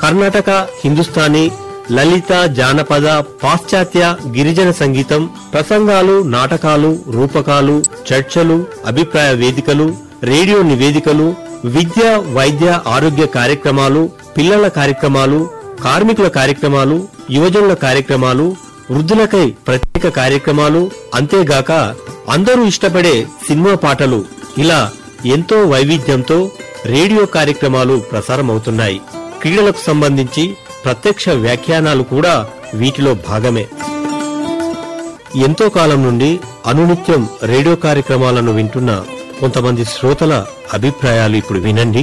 కర్ణాటక హిందుస్థానీ లలిత జానపద పాశ్చాత్య గిరిజన సంగీతం ప్రసంగాలు నాటకాలు రూపకాలు చర్చలు అభిప్రాయ వేదికలు రేడియో నివేదికలు విద్య వైద్య ఆరోగ్య కార్యక్రమాలు పిల్లల కార్యక్రమాలు కార్మికుల కార్యక్రమాలు యువజనుల కార్యక్రమాలు వృద్ధులకై ప్రత్యేక కార్యక్రమాలు అంతేగాక అందరూ ఇష్టపడే సినిమా పాటలు ఇలా ఎంతో వైవిధ్యంతో రేడియో కార్యక్రమాలు ప్రసారమవుతున్నాయి క్రీడలకు సంబంధించి ప్రత్యక్ష వ్యాఖ్యానాలు కూడా వీటిలో భాగమే ఎంతో కాలం నుండి అనునిత్యం రేడియో కార్యక్రమాలను వింటున్న కొంతమంది శ్రోతల అభిప్రాయాలు ఇప్పుడు వినండి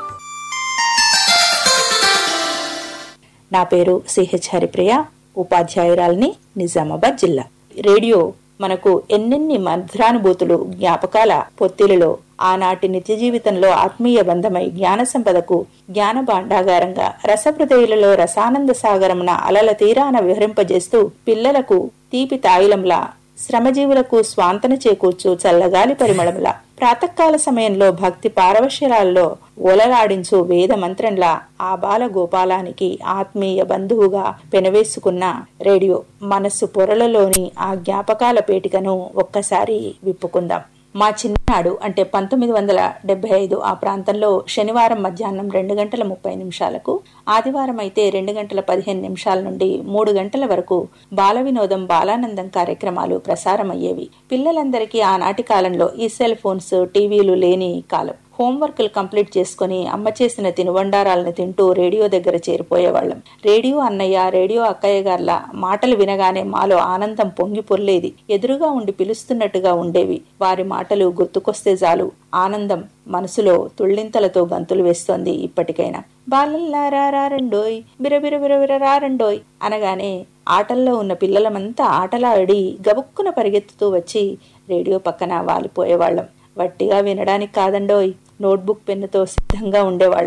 నా పేరు సిహెచ్ హరిప్రియ ఉపాధ్యాయురాల్ని నిజామాబాద్ జిల్లా రేడియో మనకు ఎన్నెన్ని మధురానుభూతులు జ్ఞాపకాల పొత్తిలలో ఆనాటి నిత్య జీవితంలో ఆత్మీయ బంధమై జ్ఞాన సంపదకు జ్ఞాన భాండాగారంగా రసహృదయులలో రసానంద సాగరమున అలల తీరాన విహరింపజేస్తూ పిల్లలకు తీపి తాయిలంలా శ్రమజీవులకు స్వాంతన చేకూర్చు చల్లగాలి పరిమళములా ప్రాతకాల సమయంలో భక్తి పారవశ్యరాల్లో ఓలలాడించు వేద మంత్రంలా ఆ బాల గోపాలానికి ఆత్మీయ బంధువుగా పెనవేసుకున్న రేడియో మనస్సు పొరలలోని ఆ జ్ఞాపకాల పేటికను ఒక్కసారి విప్పుకుందాం మా చిన్ననాడు అంటే పంతొమ్మిది వందల డెబ్బై ఐదు ఆ ప్రాంతంలో శనివారం మధ్యాహ్నం రెండు గంటల ముప్పై నిమిషాలకు ఆదివారం అయితే రెండు గంటల పదిహేను నిమిషాల నుండి మూడు గంటల వరకు బాల వినోదం బాలానందం కార్యక్రమాలు ప్రసారమయ్యేవి పిల్లలందరికీ ఆనాటి కాలంలో ఈ సెల్ ఫోన్స్ టీవీలు లేని కాలం హోంవర్క్లు కంప్లీట్ చేసుకుని అమ్మ చేసిన తినుబండారాలను తింటూ రేడియో దగ్గర చేరిపోయేవాళ్ళం రేడియో అన్నయ్య రేడియో అక్కయ్య గార్ల మాటలు వినగానే మాలో ఆనందం పొంగి పొర్లేది ఎదురుగా ఉండి పిలుస్తున్నట్టుగా ఉండేవి వారి మాటలు గుర్తుకొస్తే చాలు ఆనందం మనసులో తుళ్ళింతలతో గంతులు వేస్తోంది ఇప్పటికైనా బాలల్లారారండోయ్ బిరబిర బిరబిర రారండోయ్ అనగానే ఆటల్లో ఉన్న పిల్లలమంతా ఆటలాడి గబుక్కున పరిగెత్తుతూ వచ్చి రేడియో పక్కన వాలిపోయేవాళ్ళం వట్టిగా వినడానికి కాదండోయ్ నోట్బుక్ పెన్నుతో సిద్ధంగా ఉండేవాళ్ళం